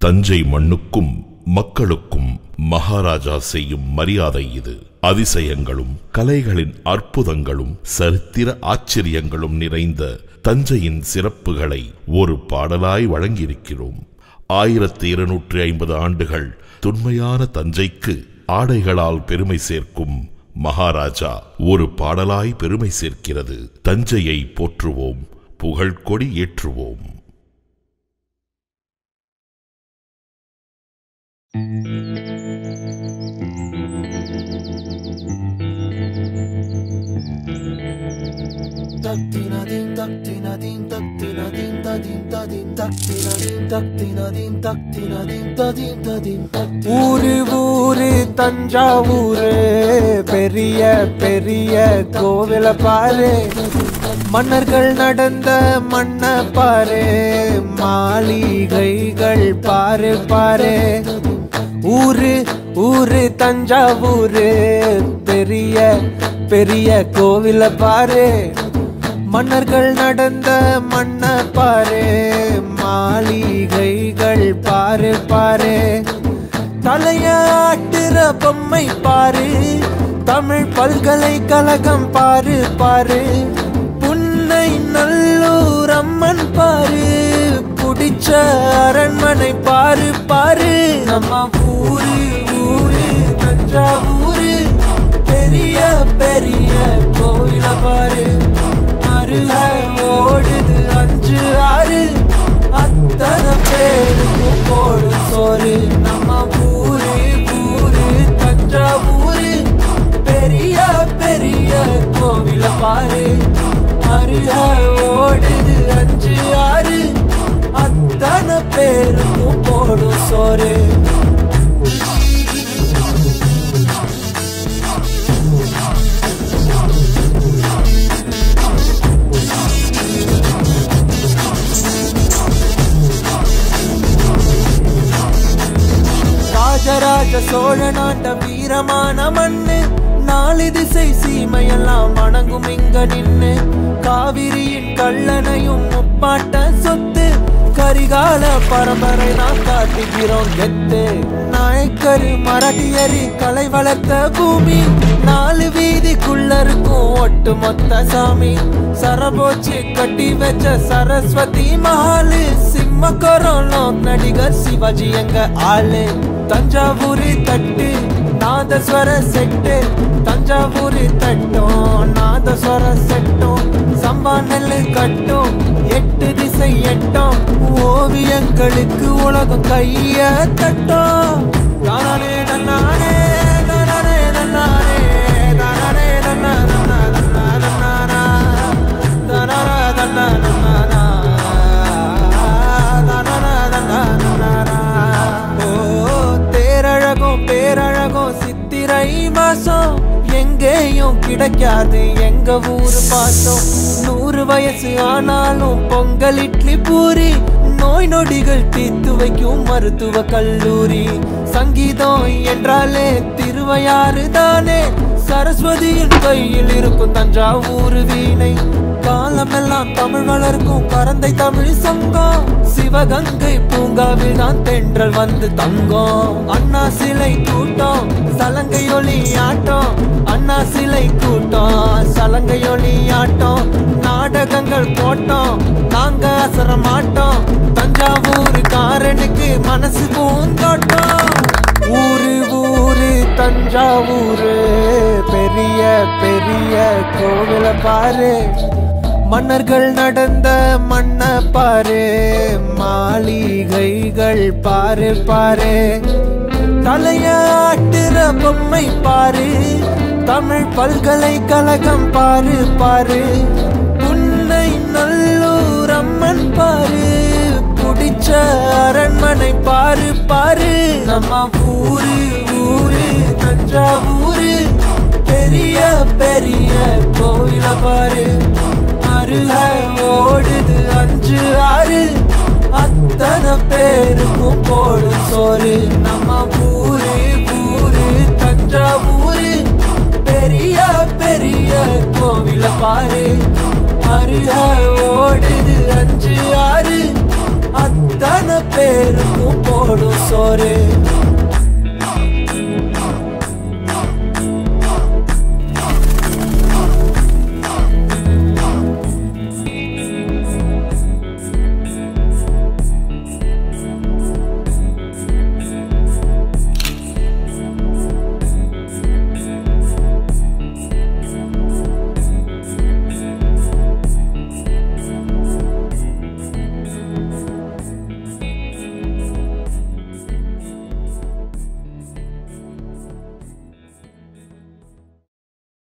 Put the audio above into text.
தஞ்சை மண்ணுக்கும் மக்களுக்கும் மகாராஜா செய்யும் மரியாதை இது அதிசயங்களும் கலைகளின் அற்புதங்களும் சரித்திர ஆச்சரியங்களும் நிறைந்த தஞ்சையின் சிறப்புகளை ஒரு பாடலாய் வழங்கியிருக்கிறோம் ஆயிரத்தி இருநூற்றி ஐம்பது ஆண்டுகள் தொன்மையான தஞ்சைக்கு ஆடைகளால் பெருமை சேர்க்கும் மகாராஜா ஒரு பாடலாய் பெருமை சேர்க்கிறது தஞ்சையை போற்றுவோம் புகழ்கொடி ஏற்றுவோம் ஊரு ஊரு தஞ்சாவூரு பெரிய பெரிய கோவில பாரு மன்னர்கள் நடந்த மண்ண பாரு மாளிகைகள் பாரு பாரு ஊரு ஊரு தஞ்சாவூரு பெரிய பெரிய கோவில பாரு மன்னர்கள் நடந்த மண்ண பாரு மாளிகைகள் பாரு பாரு தலையாட்டுற பொம்மை பாரு தமிழ் பல்கலைக்கழகம் பாரு பாரு புன்னை நல்லூர் அம்மன் பாரு குடிச்ச அரண்மனை பாரு பாரு நம்ம ஊரு ஊரு தஞ்சாவூரு பெரிய பெரிய கோவில பாரு அருக ஓடுது அஞ்சு ஆறு அத்தனை பேருக்கும் போடு சோறு நம்ம ஊரு ஊரு தஞ்சாவூரு பெரிய பெரிய கோவில பாரு அருக ஓடுது அஞ்சு ஆறு அத்தனை பேருக்கும் போடும் சோறு ராஜராஜ சோழ நாட்ட வீரமான மண்ணு நாலு திசை சீமையெல்லாம் வணங்கும் இங்க நின்னு காவிரியின் கள்ளனையும் முப்பாட்ட சொத்து கரிகால பரம்பரை நான் காட்டுகிறோம் கெத்து நாயக்கரு மராட்டியரி கலை வளர்த்த பூமி நாலு வீதிக்குள்ள இருக்கும் ஒட்டு மொத்த சாமி சரபோச்சு கட்டி வச்ச சரஸ்வதி மகாலு சிம்மக்கரம் நடிகர் சிவாஜி எங்க ஆளு தஞ்சாவூரி தட்டு நாதஸ்வர செட்டு தஞ்சாவூரி தட்டும் நாதஸ்வர செட்டும் சம்பா நெல்லு கட்டும் எட்டு திசை எட்டும் ஓவியங்களுக்கு உலகம் கைய தட்டும் தானே நன்னானே தானே நன்னானே தானே நன்னா நன்னா நன்னா நன்னானா தானரா நன்னா நன்னானா தானரா நன்னா நன்னானா ஓ தேரழகும் பேரழகும் சித்திரை மாசம் எங்கேயும் கிடைக்காது எங்க ஊரு பாசம் நூறு வயசு ஆனாலும் பொங்கல் இட்லி பூரி நோய் நொடிகள் தீர்த்து வைக்கும் மருத்துவ கல்லூரி சங்கீதம் என்றாலே திருவையாறு தானே சரஸ்வதியின் கையில் இருக்கும் தஞ்சாவூர் வீணை காலமெல்லாம் தமிழ் வளர்க்கும் பரந்தை தமிழ் சங்கம் சிவகங்கை பூங்காவில் தான் தென்றல் வந்து தங்கம் அண்ணா சிலை கூட்டம் சலங்கை ஒளி ஆட்டம் அண்ணா சிலை கூட்டம் சலங்கை ஒளி ஆட்டம் நாடகங்கள் போட்டோம் நாங்க அசர மாட்டோம் தஞ்சாவூர் காரனுக்கு மனசு பூந்தோட்டம் ஊரு ஊரு தஞ்சாவூரு பெரிய பெரிய கோவில பாரு மன்னர்கள் நடந்த மண்ண பாரு மாளிகைகள் பாரு பாரு தலையாட்டுற பொம்மை பாரு தமிழ் பல்கலைக்கழகம் பாரு பாரு புன்னை நல்லூர் அம்மன் பாரு குடிச்ச அரண்மனை பாரு பாரு நம்ம ஊரு ஊரு தஞ்சாவூரு பெரிய பெரிய கோவில பாரு அருக ஓடுது அஞ்சு ஆறு அத்தனை பேருக்கும் போடு சோறு நம்ம ஊரு ஊரு தஞ்சாவூரு பெரிய பெரிய கோவில பாரு அருக ஓடுது அஞ்சு ஆறு அத்தனை பேருக்கும் போடு சோறு